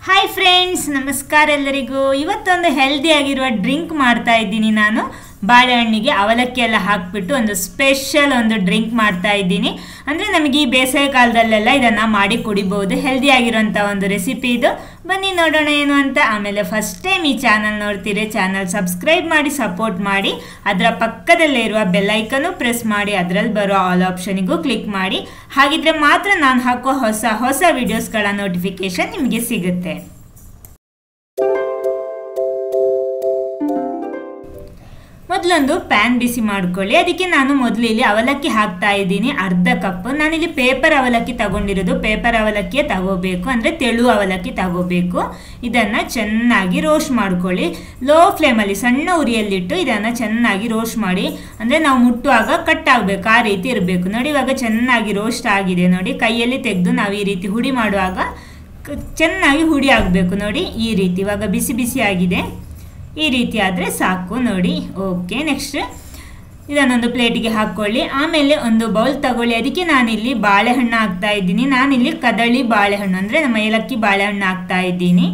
hi friends ನಮಸ್ಕಾರ ಎಲ್ಲರಿಗೂ ಇವತ್ತೊಂದು ಹೆಲ್ದಿ ಆಗಿರುವ ಡ್ರಿಂಕ್ ಮಾಡ್ತಾ ಇದ್ದೀನಿ ನಾನು ಬಾಳೆಹಣ್ಣಿಗೆ ಅವಲಕ್ಕಿ ಎಲ್ಲ ಹಾಕ್ಬಿಟ್ಟು ಒಂದು ಸ್ಪೆಷಲ್ ಒಂದು ಡ್ರಿಂಕ್ ಮಾಡ್ತಾ ಇದ್ದೀನಿ ಅಂದರೆ ನಮಗೆ ಈ ಬೇಸಿಗೆ ಕಾಲದಲ್ಲೆಲ್ಲ ಇದನ್ನು ಮಾಡಿ ಕುಡಿಬೋದು ಹೆಲ್ದಿ ಆಗಿರೋಂಥ ಒಂದು ರೆಸಿಪಿ ಇದು ಬನ್ನಿ ನೋಡೋಣ ಏನು ಅಂತ ಆಮೇಲೆ ಫಸ್ಟ್ ಟೈಮ್ ಈ ಚಾನಲ್ ನೋಡ್ತೀರಿ ಚಾನಲ್ ಸಬ್ಸ್ಕ್ರೈಬ್ ಮಾಡಿ ಸಪೋರ್ಟ್ ಮಾಡಿ ಅದರ ಪಕ್ಕದಲ್ಲೇ ಇರುವ ಬೆಲ್ಲೈಕನ್ನು ಪ್ರೆಸ್ ಮಾಡಿ ಅದರಲ್ಲಿ ಬರೋ ಆಲ್ ಆಪ್ಷನಿಗೂ ಕ್ಲಿಕ್ ಮಾಡಿ ಹಾಗಿದ್ರೆ ಮಾತ್ರ ನಾನು ಹಾಕೋ ಹೊಸ ಹೊಸ ವಿಡಿಯೋಸ್ಗಳ ನೋಟಿಫಿಕೇಶನ್ ನಿಮಗೆ ಸಿಗುತ್ತೆ ಮೊದಲೊಂದು ಪ್ಯಾನ್ ಬಿಸಿ ಮಾಡ್ಕೊಳ್ಳಿ ಅದಕ್ಕೆ ನಾನು ಮೊದಲು ಇಲ್ಲಿ ಅವಲಕ್ಕಿ ಹಾಕ್ತಾ ಇದ್ದೀನಿ ಅರ್ಧ ಕಪ್ ನಾನಿಲ್ಲಿ ಪೇಪರ್ ಅವಲಕ್ಕಿ ತಗೊಂಡಿರೋದು ಪೇಪರ್ ಅವಲಕ್ಕಿಯೇ ತಗೋಬೇಕು ಅಂದರೆ ತೆಳು ಅವಲಕ್ಕಿ ತಗೋಬೇಕು ಇದನ್ನು ಚೆನ್ನಾಗಿ ರೋಸ್ಟ್ ಮಾಡ್ಕೊಳ್ಳಿ ಲೋ ಫ್ಲೇಮಲ್ಲಿ ಸಣ್ಣ ಉರಿಯಲ್ಲಿಟ್ಟು ಇದನ್ನು ಚೆನ್ನಾಗಿ ರೋಸ್ಟ್ ಮಾಡಿ ಅಂದರೆ ನಾವು ಮುಟ್ಟುವಾಗ ಕಟ್ ಆಗಬೇಕು ಆ ರೀತಿ ಇರಬೇಕು ನೋಡಿ ಇವಾಗ ಚೆನ್ನಾಗಿ ರೋಸ್ಟ್ ಆಗಿದೆ ನೋಡಿ ಕೈಯಲ್ಲಿ ತೆಗೆದು ನಾವು ಈ ರೀತಿ ಹುಡಿ ಮಾಡುವಾಗ ಚೆನ್ನಾಗಿ ಹುಡಿ ಆಗಬೇಕು ನೋಡಿ ಈ ರೀತಿ ಇವಾಗ ಬಿಸಿ ಬಿಸಿ ಆಗಿದೆ ಈ ರೀತಿ ಆದರೆ ಸಾಕು ನೋಡಿ ಓಕೆ ನೆಕ್ಸ್ಟ್ ಇದನ್ನೊಂದು ಪ್ಲೇಟಿಗೆ ಹಾಕ್ಕೊಳ್ಳಿ ಆಮೇಲೆ ಒಂದು ಬೌಲ್ ತಗೊಳ್ಳಿ ಅದಕ್ಕೆ ನಾನಿಲ್ಲಿ ಬಾಳೆಹಣ್ಣು ಹಾಕ್ತಾ ಇದ್ದೀನಿ ನಾನಿಲ್ಲಿ ಕದಳಿ ಬಾಳೆಹಣ್ಣು ಅಂದರೆ ನಮ್ಮ ಏಲಕ್ಕಿ ಬಾಳೆಹಣ್ಣು ಹಾಕ್ತಾ ಇದ್ದೀನಿ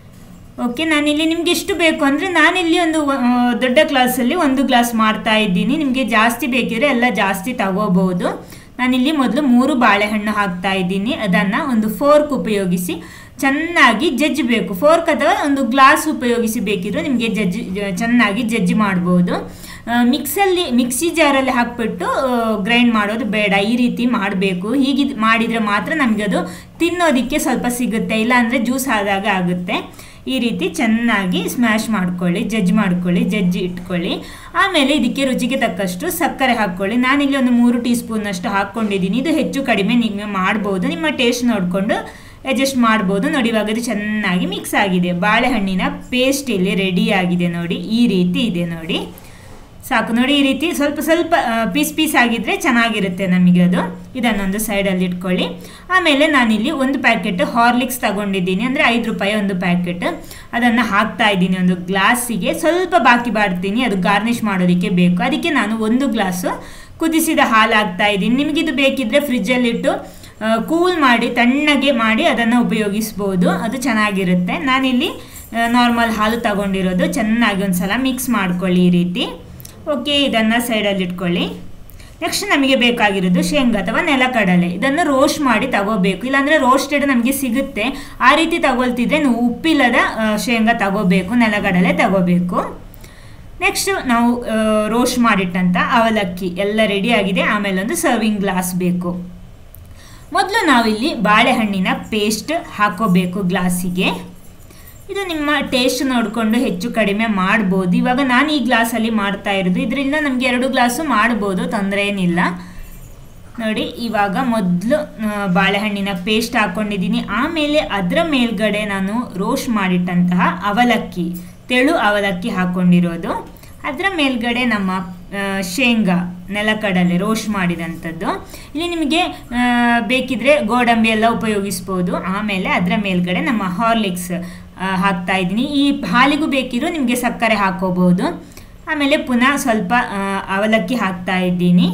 ಓಕೆ ನಾನಿಲ್ಲಿ ನಿಮ್ಗೆ ಎಷ್ಟು ಬೇಕು ಅಂದರೆ ನಾನಿಲ್ಲಿ ಒಂದು ದೊಡ್ಡ ಗ್ಲಾಸಲ್ಲಿ ಒಂದು ಗ್ಲಾಸ್ ಮಾಡ್ತಾ ಇದ್ದೀನಿ ನಿಮಗೆ ಜಾಸ್ತಿ ಬೇಕಿದ್ರೆ ಎಲ್ಲ ಜಾಸ್ತಿ ತಗೋಬಹುದು ನಾನಿಲ್ಲಿ ಮೊದಲು ಮೂರು ಬಾಳೆಹಣ್ಣು ಹಾಕ್ತಾ ಇದ್ದೀನಿ ಅದನ್ನು ಒಂದು ಫೋರ್ಕ್ ಉಪಯೋಗಿಸಿ ಚೆನ್ನಾಗಿ ಜಜ್ಜಬೇಕು ಫೋರ್ಕ್ ಅಥವಾ ಒಂದು ಗ್ಲಾಸ್ ಉಪಯೋಗಿಸಿ ಬೇಕಿದ್ರೆ ನಿಮಗೆ ಜಜ್ಜಿ ಚೆನ್ನಾಗಿ ಜಜ್ಜಿ ಮಾಡ್ಬೋದು ಮಿಕ್ಸಲ್ಲಿ ಮಿಕ್ಸಿ ಜಾರಲ್ಲಿ ಹಾಕ್ಬಿಟ್ಟು ಗ್ರೈಂಡ್ ಮಾಡೋದು ಬೇಡ ಈ ರೀತಿ ಮಾಡಬೇಕು ಹೀಗೆ ಮಾಡಿದರೆ ಮಾತ್ರ ನಮಗೆ ಅದು ತಿನ್ನೋದಕ್ಕೆ ಸ್ವಲ್ಪ ಸಿಗುತ್ತೆ ಇಲ್ಲಾಂದರೆ ಜ್ಯೂಸ್ ಆದಾಗ ಆಗುತ್ತೆ ಈ ರೀತಿ ಚೆನ್ನಾಗಿ ಸ್ಮ್ಯಾಶ್ ಮಾಡ್ಕೊಳ್ಳಿ ಜಜ್ಜ್ ಮಾಡ್ಕೊಳ್ಳಿ ಜಜ್ಜಿ ಇಟ್ಕೊಳ್ಳಿ ಆಮೇಲೆ ಇದಕ್ಕೆ ರುಚಿಗೆ ತಕ್ಕಷ್ಟು ಸಕ್ಕರೆ ಹಾಕ್ಕೊಳ್ಳಿ ನಾನಿಲ್ಲಿ ಒಂದು ಮೂರು ಟೀ ಸ್ಪೂನಷ್ಟು ಹಾಕ್ಕೊಂಡಿದ್ದೀನಿ ಇದು ಹೆಚ್ಚು ಕಡಿಮೆ ನಿಮಗೆ ಮಾಡ್ಬೋದು ನಿಮ್ಮ ಟೇಸ್ಟ್ ನೋಡಿಕೊಂಡು ಅಡ್ಜಸ್ಟ್ ಮಾಡ್ಬೋದು ನೋಡಿ ಇವಾಗ ಇದು ಚೆನ್ನಾಗಿ ಮಿಕ್ಸ್ ಆಗಿದೆ ಬಾಳೆಹಣ್ಣಿನ ಪೇಸ್ಟ್ ಇಲ್ಲಿ ರೆಡಿ ಆಗಿದೆ ನೋಡಿ ಈ ರೀತಿ ಇದೆ ನೋಡಿ ಸಾಕು ನೋಡಿ ಈ ರೀತಿ ಸ್ವಲ್ಪ ಸ್ವಲ್ಪ ಪೀಸ್ ಪೀಸ್ ಆಗಿದ್ರೆ ಚೆನ್ನಾಗಿರುತ್ತೆ ನಮಗೆ ಅದು ಇದನ್ನೊಂದು ಸೈಡಲ್ಲಿ ಇಟ್ಕೊಳ್ಳಿ ಆಮೇಲೆ ನಾನಿಲ್ಲಿ ಒಂದು ಪ್ಯಾಕೆಟ್ ಹಾರ್ಲಿಕ್ಸ್ ತಗೊಂಡಿದ್ದೀನಿ ಅಂದರೆ ಐದು ರೂಪಾಯಿ ಒಂದು ಪ್ಯಾಕೆಟ್ ಅದನ್ನು ಹಾಕ್ತಾ ಇದ್ದೀನಿ ಒಂದು ಗ್ಲಾಸಿಗೆ ಸ್ವಲ್ಪ ಬಾಕಿ ಬಾಡ್ತೀನಿ ಅದು ಗಾರ್ನಿಷ್ ಮಾಡೋದಕ್ಕೆ ಬೇಕು ಅದಕ್ಕೆ ನಾನು ಒಂದು ಗ್ಲಾಸು ಕುದಿಸಿದ ಹಾಲು ಹಾಕ್ತಾ ಇದ್ದೀನಿ ನಿಮಗಿದು ಬೇಕಿದ್ರೆ ಫ್ರಿಜ್ಜಲ್ಲಿಟ್ಟು ಕೂಲ್ ಮಾಡಿ ತಣ್ಣಗೆ ಮಾಡಿ ಅದನ್ನು ಉಪಯೋಗಿಸ್ಬೋದು ಅದು ಚೆನ್ನಾಗಿರುತ್ತೆ ನಾನಿಲ್ಲಿ ನಾರ್ಮಲ್ ಹಾಲು ತಗೊಂಡಿರೋದು ಚೆನ್ನಾಗಿ ಒಂದು ಸಲ ಮಿಕ್ಸ್ ಮಾಡ್ಕೊಳ್ಳಿ ಈ ರೀತಿ ಓಕೆ ಇದನ್ನು ಸೈಡಲ್ಲಿ ಇಟ್ಕೊಳ್ಳಿ ನೆಕ್ಸ್ಟ್ ನಮಗೆ ಬೇಕಾಗಿರೋದು ಶೇಂಗಾ ಅಥವಾ ನೆಲಕಡಲೆ ಇದನ್ನು ರೋಸ್ಟ್ ಮಾಡಿ ತಗೋಬೇಕು ಇಲ್ಲಾಂದರೆ ರೋಸ್ಟೆಡ್ ನಮಗೆ ಸಿಗುತ್ತೆ ಆ ರೀತಿ ತಗೊಳ್ತಿದ್ರೆ ನೀವು ಉಪ್ಪಿಲ್ಲದ ಶೇಂಗಾ ತಗೋಬೇಕು ನೆಲಗಡಲೆ ತಗೋಬೇಕು ನೆಕ್ಸ್ಟ್ ನಾವು ರೋಸ್ಟ್ ಮಾಡಿಟ್ಟಂಥ ಅವಲಕ್ಕಿ ಎಲ್ಲ ರೆಡಿ ಆಗಿದೆ ಆಮೇಲೆ ಒಂದು ಸರ್ವಿಂಗ್ ಗ್ಲಾಸ್ ಬೇಕು ಮೊದಲು ನಾವಿಲ್ಲಿ ಬಾಳೆಹಣ್ಣಿನ ಪೇಸ್ಟ್ ಹಾಕೋಬೇಕು ಗ್ಲಾಸಿಗೆ ಇದು ನಿಮ್ಮ ಟೇಸ್ಟ್ ನೋಡಿಕೊಂಡು ಹೆಚ್ಚು ಕಡಿಮೆ ಮಾಡ್ಬೋದು ಇವಾಗ ನಾನು ಈ ಗ್ಲಾಸಲ್ಲಿ ಮಾಡ್ತಾ ಇರೋದು ಇದರಿಂದ ನಮಗೆ ಎರಡು ಗ್ಲಾಸು ಮಾಡ್ಬೋದು ತೊಂದರೆ ಏನಿಲ್ಲ ನೋಡಿ ಇವಾಗ ಮೊದಲು ಬಾಳೆಹಣ್ಣಿನ ಪೇಸ್ಟ್ ಹಾಕ್ಕೊಂಡಿದ್ದೀನಿ ಆಮೇಲೆ ಅದರ ಮೇಲ್ಗಡೆ ನಾನು ರೋಸ್ಟ್ ಮಾಡಿಟ್ಟಂತಹ ಅವಲಕ್ಕಿ ತೆಳು ಅವಲಕ್ಕಿ ಹಾಕ್ಕೊಂಡಿರೋದು ಅದರ ಮೇಲ್ಗಡೆ ನಮ್ಮ ಶೇಂಗಾ ನೆಲಕಡಲೆ ರೋಸ್ಟ್ ಮಾಡಿದಂಥದ್ದು ಇಲ್ಲಿ ನಿಮಗೆ ಬೇಕಿದ್ರೆ ಗೋಡಂಬಿ ಎಲ್ಲ ಉಪಯೋಗಿಸ್ಬೋದು ಆಮೇಲೆ ಅದರ ಮೇಲ್ಗಡೆ ನಮ್ಮ ಹಾರ್ಲಿಕ್ಸ್ ಹಾಕ್ತಾ ಇದ್ದೀನಿ ಈ ಹಾಲಿಗೂ ಬೇಕಿದ್ರು ನಿಮಗೆ ಸಕ್ಕರೆ ಹಾಕೋಬಹುದು ಆಮೇಲೆ ಪುನಃ ಸ್ವಲ್ಪ ಅವಲಕ್ಕಿ ಹಾಕ್ತಾ ಇದ್ದೀನಿ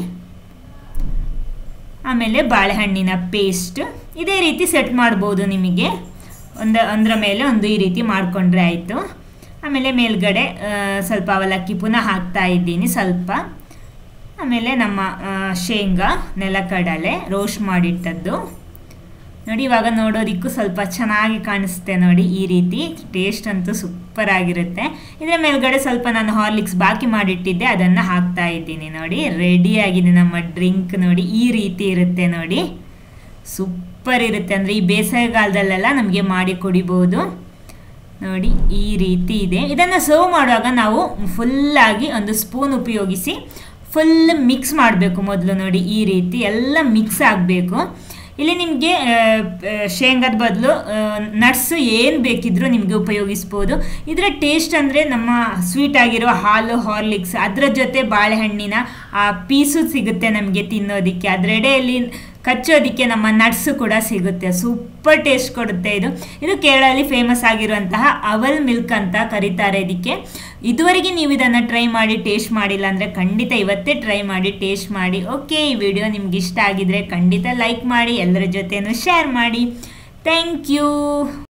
ಆಮೇಲೆ ಬಾಳೆಹಣ್ಣಿನ ಪೇಸ್ಟ್ ಇದೇ ರೀತಿ ಸೆಟ್ ಮಾಡ್ಬೋದು ನಿಮಗೆ ಒಂದು ಒಂದರ ಮೇಲೆ ಒಂದು ಈ ರೀತಿ ಮಾಡಿಕೊಂಡ್ರೆ ಆಯಿತು ಆಮೇಲೆ ಮೇಲ್ಗಡೆ ಸ್ವಲ್ಪ ಅವಲಕ್ಕಿ ಪುನಃ ಹಾಕ್ತಾ ಇದ್ದೀನಿ ಸ್ವಲ್ಪ ಆಮೇಲೆ ನಮ್ಮ ಶೇಂಗಾ ನೆಲಕಡಲೆ ರೋಸ್ಟ್ ಮಾಡಿಟ್ಟದ್ದು ನೋಡಿ ಇವಾಗ ನೋಡೋದಕ್ಕೂ ಸ್ವಲ್ಪ ಚೆನ್ನಾಗಿ ಕಾಣಿಸುತ್ತೆ ನೋಡಿ ಈ ರೀತಿ ಟೇಸ್ಟ್ ಅಂತೂ ಸೂಪರ್ ಆಗಿರುತ್ತೆ ಇದರ ಮೇಲ್ಗಡೆ ಸ್ವಲ್ಪ ನಾನು ಹಾರ್ಲಿಕ್ಸ್ ಬಾಕಿ ಮಾಡಿಟ್ಟಿದ್ದೆ ಅದನ್ನು ಹಾಕ್ತಾ ಇದ್ದೀನಿ ನೋಡಿ ರೆಡಿ ಆಗಿದೆ ನಮ್ಮ ಡ್ರಿಂಕ್ ನೋಡಿ ಈ ರೀತಿ ಇರುತ್ತೆ ನೋಡಿ ಸೂಪರ್ ಇರುತ್ತೆ ಅಂದರೆ ಈ ಬೇಸಿಗೆಗಾಲದಲ್ಲೆಲ್ಲ ನಮಗೆ ಮಾಡಿ ಕುಡಿಬೋದು ನೋಡಿ ಈ ರೀತಿ ಇದೆ ಇದನ್ನು ಸರ್ವ್ ಮಾಡುವಾಗ ನಾವು ಫುಲ್ಲಾಗಿ ಒಂದು ಸ್ಪೂನ್ ಉಪಯೋಗಿಸಿ ಫುಲ್ ಮಿಕ್ಸ್ ಮಾಡಬೇಕು ಮೊದಲು ನೋಡಿ ಈ ರೀತಿ ಎಲ್ಲ ಮಿಕ್ಸ್ ಆಗಬೇಕು ಇಲ್ಲಿ ನಿಮಗೆ ಶೇಂಗಾದ ಬದಲು ನಟ್ಸ್ ಏನು ಬೇಕಿದ್ರೂ ನಿಮಗೆ ಉಪಯೋಗಿಸ್ಬೋದು ಇದರ ಟೇಸ್ಟ್ ಅಂದರೆ ನಮ್ಮ ಸ್ವೀಟ್ ಆಗಿರೋ ಹಾಲು ಹಾರ್ಲಿಕ್ಸ್ ಅದರ ಜೊತೆ ಬಾಳೆಹಣ್ಣಿನ ಆ ಪೀಸು ಸಿಗುತ್ತೆ ನಮಗೆ ತಿನ್ನೋದಕ್ಕೆ ಅದರೆಡೆಯಲ್ಲಿ ಕಚ್ಚೋದಕ್ಕೆ ನಮ್ಮ ನಟ್ಸು ಕೂಡ ಸಿಗುತ್ತೆ ಸೂಪರ್ ಟೇಸ್ಟ್ ಕೊಡುತ್ತೆ ಇದು ಇದು ಕೇರಳಲ್ಲಿ ಫೇಮಸ್ ಆಗಿರುವಂತಹ ಅವಲ್ ಮಿಲ್ಕ್ ಅಂತ ಕರೀತಾರೆ ಇದಕ್ಕೆ ಇದುವರೆಗೆ ನೀವು ಇದನ್ನು ಟ್ರೈ ಮಾಡಿ ಟೇಸ್ಟ್ ಮಾಡಿಲ್ಲ ಅಂದರೆ ಖಂಡಿತ ಇವತ್ತೇ ಟ್ರೈ ಮಾಡಿ ಟೇಸ್ಟ್ ಮಾಡಿ ಓಕೆ ಈ ವಿಡಿಯೋ ನಿಮ್ಗೆ ಇಷ್ಟ ಆಗಿದ್ರೆ ಖಂಡಿತ ಲೈಕ್ ಮಾಡಿ ಎಲ್ಲರ ಜೊತೆನೂ ಶೇರ್ ಮಾಡಿ ಥ್ಯಾಂಕ್ ಯು